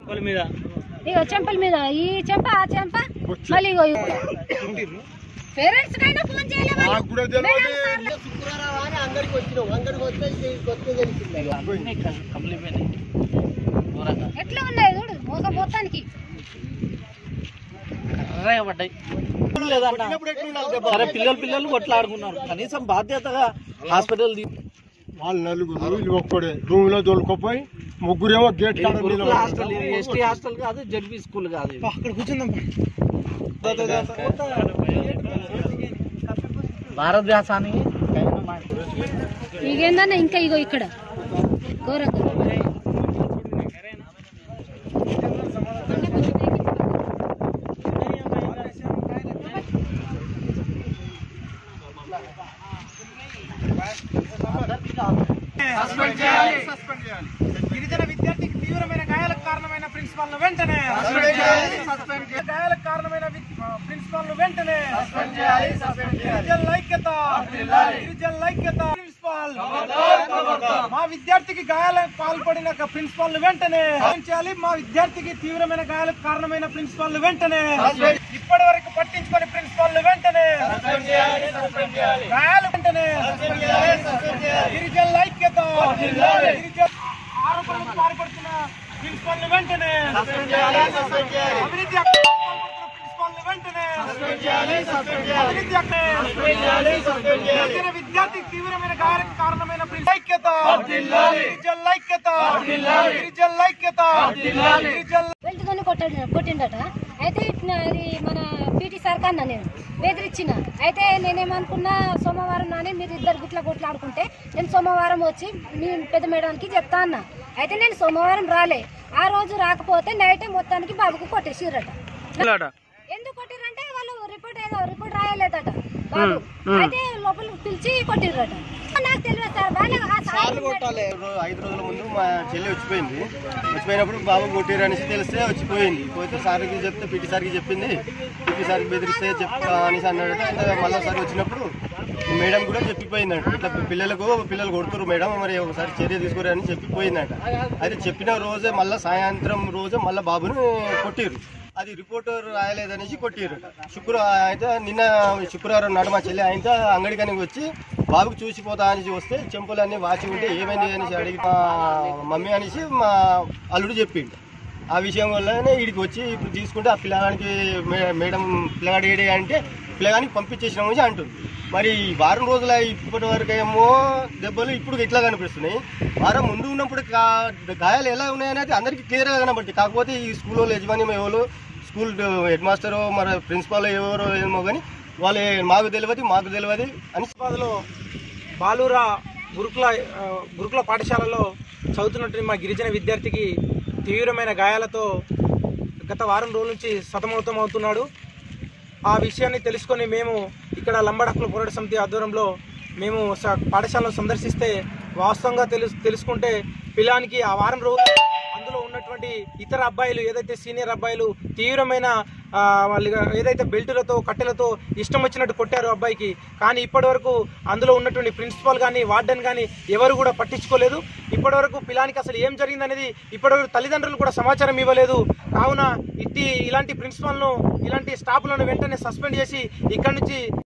వాళ్ళ మీద ఇగో చెంపల మీద ఈ చెంప ఆ చెంప మళ్ళీ ఇగో పేరెంట్స్ కైనా ఫోన్ చేయలేదు నాకు కూడా తెలియదు కంప్లీట్ ఘోరంగా ఎట్లా ఉన్నాయి చూడు మోక మొత్తానికి కర్రగా పడ్డాయి లేదన్న సరే పిల్లలు పిల్లలు కొట్లాడుకున్నారు కనీసం బాధ్యతగా హాస్పిటల్ తీ- వాళ్ళు నలుగురు వీళ్ళు ఒక్కడే రూమ్ లో దొరకపోయి ముగ్గురేమో గేట్ ఇది గురుకుల హాస్టల్ ఇది ఎస్టీ హాస్టల్ కాదు జడ్పీ స్కూల్ కాదు ఇది. అక్కడ కూర్చుందాం భారతదేశానికి ఇగేందన్నా ఇంకా ఇగో ఇక్కడ ఘోరంగా గిరిజన విద్యార్థికి తీవ్రమైన గాయాలకు కారణమైన ప్రిన్సిపాల్ ను వెంటనే గాయాలకు కారణమైన ప్రిన్సిపాల్ ను వెంటనే గిరిజనుల ఐక్యత గిరిజనుల ఐక్యత ప్రిన్సిపాల్ మా విద్యార్థికి గాయాలకు పాల్పడిన ప్రిన్సిపాల్ ను వెంటనే చేయాలి మా విద్యార్థికి తీవ్రమైన గాయాలకు కారణమైన ప్రిన్సిపాల్ ను వెంటనే ఇప్పటి వరకు పట్టించుకొని ప్రిన్సిపాల్ ను వెంటనే గాయాలు వెంటనే గిరిజనుల ఐక్యత గిరిజన ఆరోపణలకు పాల్పడుతున్న ప్రిన్సిపాల్ ను వెంటనే అవినీతి అక్రమాలకు పాల్పడుతున్న ప్రిన్సిపాల్ ను వెంటనే అవినీతి అక్రమ- గిరిజన విద్యార్థి తీవ్రమైన గాయాలకు కారణమైన ప్రిన్స్ ఐక్యత గిరిజనుల ఐక్యత గిరిజనుల ఐక్యత గిరిజనుల వెళ్తుకొని కొట్టాడు కొట్టిండట అయితే ఇట్లా అది మన పీటీ సార్ కన్నా నేను బెదిరించిన అయితే నేనేమనుకున్నా సోమవారం నాని మీరు ఇద్దరు గుట్ల కొట్లాడుకుంటే నేను సోమవారం వచ్చి మీ పెద్ద మేడానికి చెప్తా అన్న అయితే నేను సోమవారం రాలే ఆ రోజు రాకపోతే నైట్ మొత్తానికి బాబుకు కొట్టేసిరట ఎందుకు కొట్టిరంటే వాళ్ళు రిపోర్ట్ ఏదో రిపోర్ట్ రాయలేదట బాబు అయితే లోపలికి పిలిచి కొట్టిర్రట నాకు తెలియదు సార్ వాళ్ళ ఆ సార్ ఐదు రోజుల ముందు మా చెల్లి వచ్చిపోయింది వచ్చిపోయినప్పుడు బాబు కొట్టారు అనేసి తెలిస్తే వచ్చిపోయింది పోతే సార్కి చెప్తే పిటి సార్కి చెప్పింది పిటి సార్కి బెదిరిస్తే చెప్తా అనేసి అన్నాడట ఇంకా మళ్ళీ సార్ వచ్చినప్పుడు మేడం కూడా చెప్పిపోయిందంట ఇట్లా పిల్లలకు పిల్లలు కొడుతురు మేడం మరి ఒకసారి చర్య తీసుకోరు అని చెప్పిపోయిందంట అయితే చెప్పిన రోజే మళ్ళీ సాయంత్రం రోజే మళ్ళీ బాబుని కొట్టిరు అది రిపోర్టర్ రాయలేదనేసి కొట్టిరు శుక్రవారం అయితే నిన్న శుక్రవారం నాడు మా చెల్లి అయితే అంగడికని వచ్చి బాబుకి చూసిపోతా అనేసి వస్తే చెంపులన్నీ వాచి ఉంటే ఏమైంది అనేసి అడిగి మా మమ్మీ అనేసి మా అల్లుడు చెప్పిండు ఆ విషయం వల్లనే వీడికి వచ్చి ఇప్పుడు తీసుకుంటే ఆ పిల్లగానికి మే- మేడం పిల్లగాడు ఏడే అంటే పిల్లగానికి పంపించేసినాము అని అంటుంది మరి ఈ వారం రోజుల ఇప్పటి వరకు ఏమో దెబ్బలు ఇప్పుడు ఇట్లా కనిపిస్తున్నాయి వారం ముందు ఉన్నప్పుడు గా- గాయాలు ఎలా ఉన్నాయనేది అందరికీ క్లియర్గా కనబడుతుంది కాకపోతే ఈ స్కూల్ వాళ్ళు యజమాని ఎవరు స్కూల్ హెడ్ మాస్టర్ మరి ప్రిన్సిపాల్ ఎవరో ఏమో కానీ వాళ్ళు మాకు తెలియదు మాకు తెలియదు అని హైదరాబాద్లో బాలూరా గురుకుల ఆ, గురుకుల పాఠశాలలో చదువుతున్నటువంటి మా గిరిజన విద్యార్థికి తీవ్రమైన గాయాలతో గత వారం రోజుల నుంచి సతమౌతం అవుతున్నాడు ఆ విషయాన్ని తెలుసుకొని మేము ఇక్కడ లంబాడ హక్కుల పోరాట సమితి ఆధ్వర్యంలో మేము స- పాఠశాలను సందర్శిస్తే వాస్తవంగా తెలుసు తెలుసుకుంటే పిల్లానికి ఆ వారం రోజులు అందులో ఉన్నటువంటి ఇతర అబ్బాయిలు ఏదైతే సీనియర్ అబ్బాయిలు తీవ్రమైన ఆ, వాళ్ళు ఏదైతే బెల్టులతో కట్టెలతో ఇష్టం వచ్చినట్టు కొట్టారు అబ్బాయికి కానీ ఇప్పటి వరకు అందులో ఉన్నటువంటి ప్రిన్సిపాల్ కానీ వార్డెన్ కానీ ఎవరు కూడా పట్టించుకోలేదు ఇప్పటి వరకు పిల్లానికి అసలు ఏం జరిగిందనేది ఇప్పటివరకు తల్లిదండ్రులు కూడా సమాచారం ఇవ్వలేదు కావున ఇట్టి ఇలాంటి ప్రిన్సిపాల్ను ఇలాంటి స్టాఫ్లను వెంటనే సస్పెండ్ చేసి ఇక్కడి నుంచి